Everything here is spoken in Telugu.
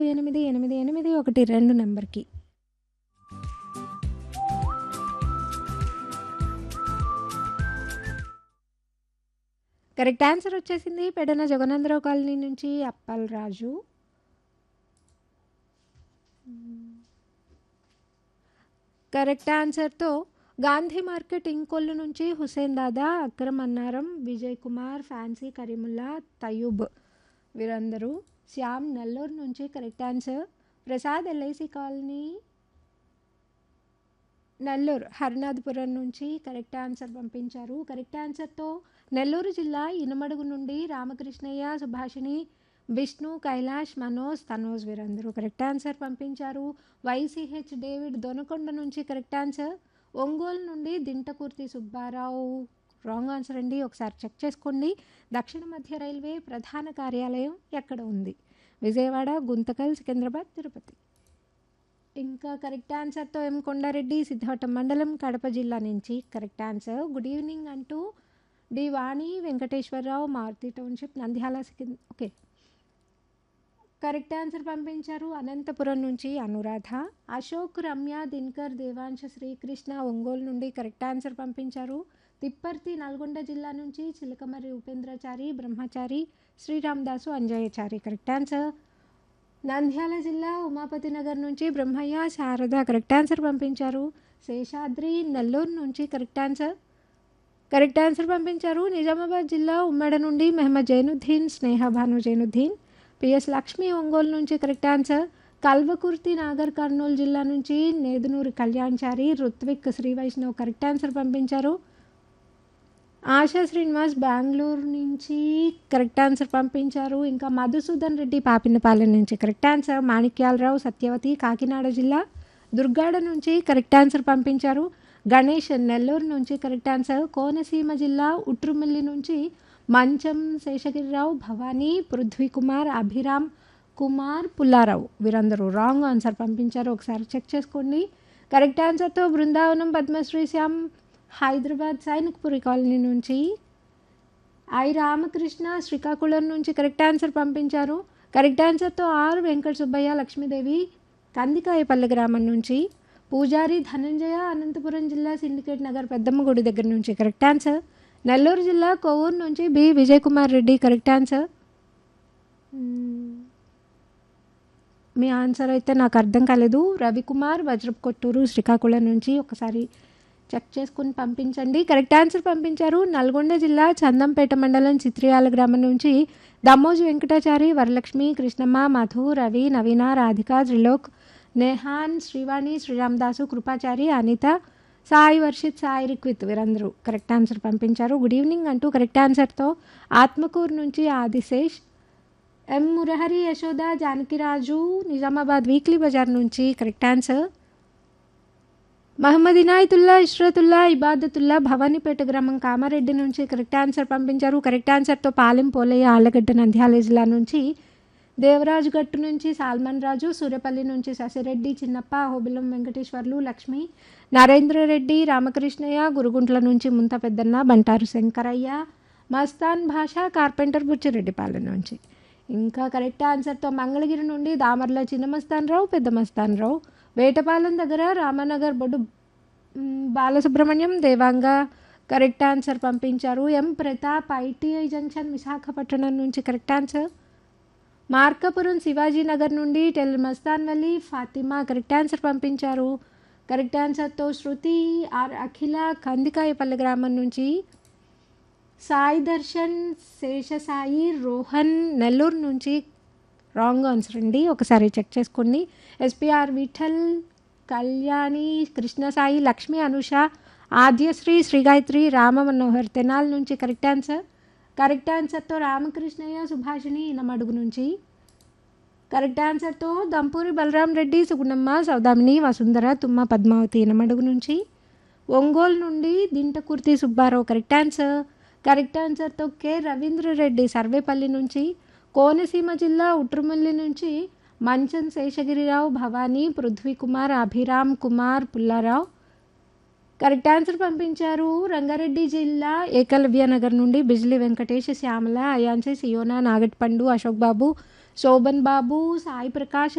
ఎనిమిది ఎనిమిది ఎనిమిది ఒకటి రెండు నెంబర్కి కరెక్ట్ ఆన్సర్ వచ్చేసింది పెడన జగనందరావు కాలనీ నుంచి అప్పల్ రాజు కరెక్ట్ ఆన్సర్తో గాంధీ మార్కెట్ ఇంకొల్లు నుంచి హుసేన్ దాదా అక్రమ్ అన్నారం విజయ్ కుమార్ ఫ్యాన్సీ కరీముల్లా తయూబ్ వీరందరూ శ్యామ్ నెల్లూరు నుంచి correct answer Prasad LIC colony Nellore Harinathapuram నుంచి కరెక్ట్ ఆన్సర్ పంపించారు కరెక్ట్ ఆన్సర్తో నెల్లూరు జిల్లా ఇనమడుగు నుండి రామకృష్ణయ్య సుభాషిణి విష్ణు కైలాష్ మనోజ్ తనోజ్ వీరందరూ కరెక్ట్ ఆన్సర్ పంపించారు వైసీహెచ్ డేవిడ్ దొనకొండ నుంచి కరెక్ట్ ఆన్సర్ ఒంగోలు నుండి దింటకుర్తి సుబ్బారావు రాంగ్ ఆన్సర్ అండి ఒకసారి చెక్ చేసుకోండి దక్షిణ మధ్య రైల్వే ప్రధాన కార్యాలయం ఎక్కడ ఉంది విజయవాడ గుంతకల్ సికింద్రాబాద్ తిరుపతి ఇంకా కరెక్ట్ ఆన్సర్తో ఎం కొండారెడ్డి సిద్ధావటం మండలం కడప జిల్లా నుంచి కరెక్ట్ ఆన్సర్ గుడ్ ఈవినింగ్ అంటూ డి వాణి వెంకటేశ్వరరావు మారుతి టౌన్షిప్ నంద్యాల సికింద్ ఓకే కరెక్ట్ ఆన్సర్ పంపించారు అనంతపురం నుంచి అనురాధ అశోక్ రమ్య దినకర్ దేవాంశ శ్రీకృష్ణ ఒంగోలు నుండి కరెక్ట్ ఆన్సర్ పంపించారు తిప్పర్తి నల్గొండ జిల్లా నుంచి చిలకమర్రి ఉపేంద్రచారి బ్రహ్మచారి శ్రీరామదాసు అంజయ్యచారి కరెక్ట్ ఆన్సర్ నంద్యాల జిల్లా ఉమాపతి నగర్ నుంచి బ్రహ్మయ్య శారద కరెక్ట్ ఆన్సర్ పంపించారు శేషాద్రి నెల్లూరు నుంచి కరెక్ట్ ఆన్సర్ కరెక్ట్ ఆన్సర్ పంపించారు నిజామాబాద్ జిల్లా ఉమ్మడి నుండి మెహమ్మద్ జైనుద్దీన్ స్నేహ భాను జైనుద్దీన్ పిఎస్ లక్ష్మి ఒంగోలు నుంచి కరెక్ట్ ఆన్సర్ కల్వకుర్తి నాగర్ కర్నూలు జిల్లా నుంచి నేదునూరి కళ్యాణ్చారి రుత్విక్ శ్రీ వైష్ణవ్ కరెక్ట్ ఆన్సర్ పంపించారు ఆశా శ్రీనివాస్ బెంగళూరు నుంచి కరెక్ట్ ఆన్సర్ పంపించారు ఇంకా మధుసూదన్ రెడ్డి పాపినపాలెం నుంచి కరెక్ట్ ఆన్సర్ మాణిక్యాలరావు సత్యవతి కాకినాడ జిల్లా దుర్గాడ నుంచి కరెక్ట్ ఆన్సర్ పంపించారు గణేష్ నెల్లూరు నుంచి కరెక్ట్ ఆన్సర్ కోనసీమ జిల్లా ఉట్రుమిల్లి నుంచి మంచం శేషగిరిరావు భవానీ పృథ్వీ కుమార్ అభిరామ్ కుమార్ పుల్లారావు వీరందరూ రాంగ్ ఆన్సర్ పంపించారు ఒకసారి చెక్ చేసుకోండి కరెక్ట్ ఆన్సర్తో బృందావనం పద్మశ్రీ శ్యామ్ హైదరాబాద్ సైనిక్పురి కాలనీ నుంచి ఐ రామకృష్ణ శ్రీకాకుళం నుంచి కరెక్ట్ ఆన్సర్ పంపించారు కరెక్ట్ ఆన్సర్తో ఆర్ వెంకట సుబ్బయ్య లక్ష్మీదేవి కందికాయపల్లి గ్రామం నుంచి పూజారి ధనంజయ అనంతపురం జిల్లా సిండికేట్ నగర్ పెద్దమ్మ గుడి దగ్గర నుంచి కరెక్ట్ ఆన్సర్ నెల్లూరు జిల్లా కొవ్వూరు నుంచి B Vijay Kumar Reddy correct answer మీ ఆన్సర్ అయితే నాకు అర్థం కాలేదు రవికుమార్ వజ్రపు కొట్టూరు శ్రీకాకుళం నుంచి ఒకసారి చెక్ చేసుకుని పంపించండి కరెక్ట్ ఆన్సర్ పంపించారు నల్గొండ జిల్లా చందంపేట మండలం చిత్రియాల గ్రామం నుంచి దమ్మోజు వెంకటాచారి వరలక్ష్మి కృష్ణమ్మ మధు రవి నవీన రాధిక త్రిలోక్ నేహాన్ శ్రీవాణి శ్రీరామదాసు కృపాచారి అనిత సాయి వర్షిత్ సాయి రిక్విత్ వీరందరూ కరెక్ట్ ఆన్సర్ పంపించారు గుడ్ ఈవినింగ్ అంటూ కరెక్ట్ ఆన్సర్తో ఆత్మకూరు నుంచి Adishesh M Murahari Yashoda Janakiraju Nizamabad weekly bazaar నుంచి కరెక్ట్ ఆన్సర్ మహమ్మద్ ఇనాయతుల్లా ఇష్రతుల్లా ఇబాదతుల్లా భవానీపేట గ్రామం కామారెడ్డి నుంచి కరెక్ట్ ఆన్సర్ పంపించారు కరెక్ట్ ఆన్సర్తో పాలెం పోలయ్య ఆళ్ళగడ్డ నంద్యాల జిల్లా నుంచి దేవరాజు గట్టు నుంచి సాల్మన్ రాజు సూర్యపల్లి నుంచి శశిరెడ్డి చిన్నప్ప హోబిలం వెంకటేశ్వర్లు లక్ష్మి నరేంద్రరెడ్డి రామకృష్ణయ్య గురుగుంట్ల నుంచి ముంత పెద్దన్న బంటారు శంకరయ్య మస్తాన్ భాష కార్పెంటర్ బుచ్చిరెడ్డిపాలెం నుంచి ఇంకా కరెక్ట్ ఆన్సర్తో మంగళగిరి నుండి దామర్ల చిన్న మస్తాన్ రావు పెద్ద మస్తాన్ రావు వేటపాలెం దగ్గర రామనగర్ బొడ్డు బాలసుబ్రహ్మణ్యం దేవాంగ కరెక్ట్ ఆన్సర్ పంపించారు M Pratap ITI junction Visakhapatnam నుంచి కరెక్ట్ ఆన్సర్ మార్కాపురం శివాజీ నగర్ నుండి టెల్ మస్తాన్ వల్లి ఫాతిమా కరెక్ట్ ఆన్సర్ పంపించారు కరెక్ట్ ఆన్సర్తో శృతి ఆర్ అఖిల కందికాయపల్లి గ్రామం నుంచి సాయి దర్శన్ శేషసాయి రోహన్ నెల్లూరు నుంచి రాంగ్ ఆన్సర్ అండి ఒకసారి చెక్ చేసుకోండి ఎస్పిఆర్ విఠల్ కళ్యాణి కృష్ణసాయి లక్ష్మి అనుష ఆద్యశ్రీ శ్రీగాయత్రి రామ మనోహర్ తెనాల్ నుంచి కరెక్ట్ ఆన్సర్ కరెక్ట్ ఆన్సర్తో రామకృష్ణయ్య సుభాషిణి ఇనమడుగు నుంచి కరెక్ట్ ఆన్సర్తో దంపూరి బలరాం రెడ్డి సుగుణమ్మ సౌదామిని వసుంధర తుమ్మ పద్మావతి ఇనమడుగు నుంచి ఒంగోలు నుండి Dintakurthi Subbarao correct answer correct ఆన్సర్తో కె రవీంద్రరెడ్డి సర్వేపల్లి నుంచి కోనసీమ జిల్లా ఉట్రుమల్లి నుంచి మంచం శేషగిరిరావు భవానీ పృథ్వీ కుమార్ అభిరామ్ కుమార్ పుల్లారావు కరెక్ట్ ఆన్సర్ పంపించారు రంగారెడ్డి జిల్లా ఏకలవ్య నగర్ నుండి బిజ్లీ వెంకటేష్ శ్యామల అయాన్సి సియోనా నాగట్పండు అశోక్ బాబు శోభన్ బాబు సాయి ప్రకాష్